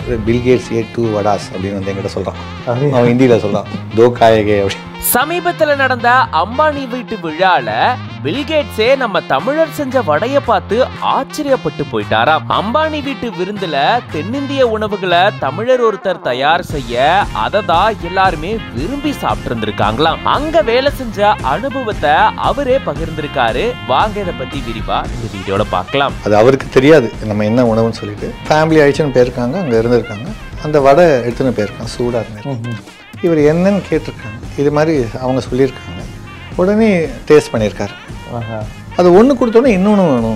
Bill Gates ஏ two வடாஸ் அப்படின்னு வந்து என்கிட்ட சொல்கிறான் அவன் ஹிந்தியில் சொல்கிறான் தோ காயகே அப்படி சமீபத்துல நடந்த அம்பானி வீட்டு விழால பில்கேட்ஸே நம்ம தமிழர் செஞ்ச வடைய பார்த்து ஆச்சரியப்பட்டு போயிட்டாராம் அம்பானி வீட்டு விருந்துல தென்னிந்திய உணவுகளை தமிழர் ஒருத்தர் தயார் செய்ய அதை தான் எல்லாருமே விரும்பி சாப்பிட்டு இருந்திருக்காங்களாம் அங்க வேலை செஞ்ச அனுபவத்தை அவரே பகிர்ந்திருக்காரு வாங்க இதை பத்தி விரிவா இந்த வீடியோல பார்க்கலாம் அது அவருக்கு தெரியாது நம்ம என்ன உணவுன்னு சொல்லிட்டு ஃபேமிலி ஆயிடுச்சுன்னு போயிருக்காங்க அங்கே இருந்திருக்காங்க அந்த வடை எடுத்துன்னு போயிருக்காங்க சூடாக இருந்தது இவர் என்னன்னு கேட்டிருக்காங்க இது மாதிரி அவங்க சொல்லியிருக்காங்க உடனே டேஸ்ட் பண்ணியிருக்காரு அது ஒன்று கொடுத்தோன்னே இன்னொன்று வேணும்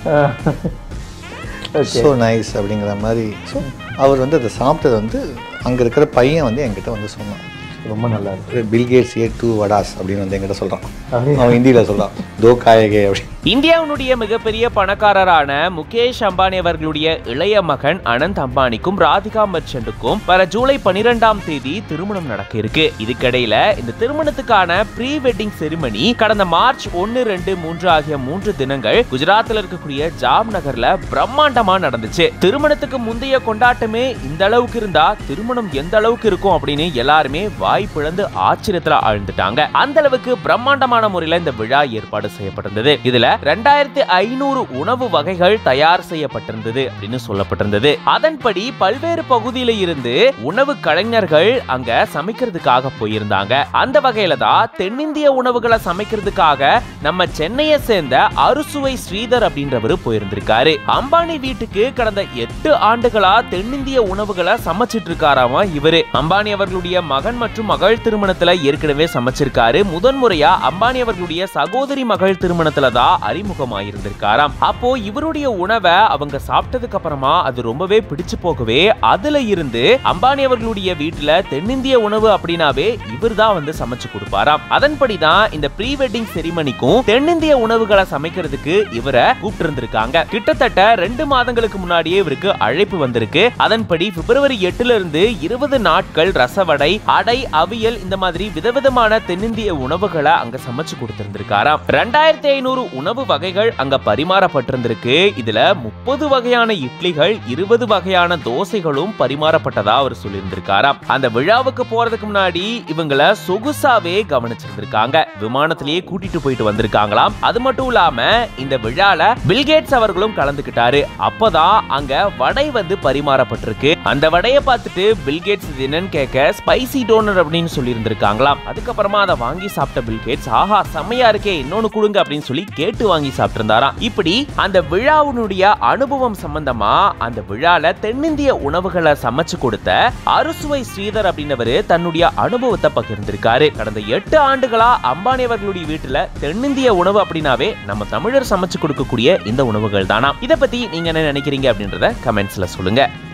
ஸோ நைஸ் அப்படிங்கிற மாதிரி ஸோ அவர் வந்து அதை சாப்பிட்டது வந்து அங்கே இருக்கிற பையன் வந்து என்கிட்ட வந்து சொன்னான் ரொம்ப நல்லா இருக்கு பில்கேட்ஸ் ஏ டூ வடாஸ் அப்படின்னு வந்து என்கிட்ட சொல்கிறான் அவன் ஹிந்தியில் சொல்கிறான் தோ காயகே அப்படி இந்தியாவினுடைய மிகப்பெரிய பணக்காரரான முகேஷ் அம்பானி அவர்களுடைய இளைய மகன் அனந்த் அம்பானிக்கும் ராதிகா மர்ச்சண்டுக்கும் வர ஜூலை பனிரெண்டாம் தேதி திருமணம் நடக்க இருக்கு இதுக்கிடையில இந்த திருமணத்துக்கான ப்ரீ வெட்டிங் செரிமனி கடந்த மார்ச் ஒன்னு ரெண்டு மூன்று ஆகிய மூன்று தினங்கள் குஜராத்ல இருக்கக்கூடிய ஜாம் நகர்ல பிரம்மாண்டமா நடந்துச்சு திருமணத்துக்கு முந்தைய கொண்டாட்டமே இந்த அளவுக்கு இருந்தா திருமணம் எந்த அளவுக்கு இருக்கும் அப்படின்னு எல்லாருமே வாய் பிளந்து ஆச்சரியத்துல ஆழ்ந்துட்டாங்க அந்த அளவுக்கு பிரம்மாண்டமான முறையில இந்த விழா ஏற்பாடு செய்யப்பட்டிருந்தது இதுல ரெண்டாயிரத்தி ஐநூறு உணவு வகைகள் தயார் செய்யப்பட்டிருந்தது அப்படின்னு சொல்லப்பட்டிருந்தது அதன்படி பல்வேறு பகுதியில இருந்து உணவு கலைஞர்கள் அங்க சமைக்கிறதுக்காக போயிருந்தாங்க அந்த வகையில தான் தென்னிந்திய உணவுகளை சமைக்கிறதுக்காக நம்ம சென்னையை சேர்ந்த அறுசுவை ஸ்ரீதர் அப்படின்றவரு போயிருந்திருக்காரு அம்பானி வீட்டுக்கு கடந்த எட்டு ஆண்டுகளா தென்னிந்திய உணவுகளை சமைச்சிட்டு இருக்காராமா இவரு அம்பானி அவர்களுடைய மகன் மற்றும் மகள் திருமணத்துல ஏற்கனவே சமைச்சிருக்காரு முதன்முறையா அம்பானி அவர்களுடைய சகோதரி மகள் திருமணத்துல தான் அறிமுகமாயிருந்திருக்காராம் அப்போ இவருடைய உணவை அவங்க சாப்பிட்டதுக்கு அப்புறமா அது ரொம்பவே பிடிச்சு போகவே அதுல இருந்து அம்பானி அவர்களுடைய வீட்டுல தென்னிந்திய உணவு அப்படின்னாவே இவர் தான் வந்து சமைச்சு கொடுப்பாராம் அதன்படிதான் இந்த ப்ரீ வெட்டிங் செரிமனிக்கும் தென்னிந்திய உணவுகளை சமைக்கிறதுக்கு இவரை கூப்பிட்டு இருந்திருக்காங்க கிட்டத்தட்ட ரெண்டு மாதங்களுக்கு முன்னாடியே இவருக்கு அழைப்பு வந்திருக்கு அதன்படி பிப்ரவரி எட்டுல இருந்து இருபது நாட்கள் ரசவடை அடை அவியல் இந்த மாதிரி விதவிதமான தென்னிந்திய உணவுகளை அங்க சமைச்சு கொடுத்திருந்திருக்காராம் ரெண்டாயிரத்தி ஐநூறு உணவு வகைகள் அங்க பரிமாறப்பட்டிருந்திருக்கு இதுல முப்பது வகையான இட்லிகள் இருபது வகையான தோசைகளும் பரிமாறப்பட்டதா அவர் சொல்லியிருந்திருக்காராம் அந்த விழாவுக்கு போறதுக்கு முன்னாடி இவங்கள சொகுசாவே கவனிச்சிருந்திருக்காங்க விமானத்திலேயே கூட்டிட்டு போயிட்டு வந்திருக்காங்களாம் அது மட்டும் இல்லாம இந்த விழால பில்கேட்ஸ் அவர்களும் கலந்துக்கிட்டாரு அப்பதான் அங்க வடை வந்து பரிமாறப்பட்டிருக்கு அந்த வடையை பார்த்துட்டு பில்கேட்ஸ் இது என்னன்னு கேட்க ஸ்பைசி டோனர் அப்படின்னு சொல்லி இருந்திருக்காங்களாம் அதுக்கப்புறமா அதை வாங்கி சாப்பிட்ட பில்கேட்ஸ் ஆஹா செம்மையா இருக்கே இன்னொன்னு கொடுங்க அப்படின்னு சொல்லி கேட்டு வாங்கி சாப்பிட்டிருந்தாராம் இப்படி அந்த விழாவினுடைய அனுபவம் சம்பந்தமா அந்த விழால தென்னிந்திய உணவுகளை சமைச்சு கொடுத்த அறுசுவை ஸ்ரீதர் அப்படின்னவரு தன்னுடைய அனுபவத்தை பகிர்ந்திருக்காரு கடந்த எட்டு ஆண்டுகளா அம்பானி அவர்களுடைய வீட்டுல தென்னிந்திய உணவு அப்படின்னாவே நம்ம தமிழர் சமைச்சு கொடுக்கக்கூடிய இந்த உணவுகள் தானா இதை பத்தி நீங்க என்ன நினைக்கிறீங்க அப்படின்றத கமெண்ட்ஸ்ல சொல்லுங்க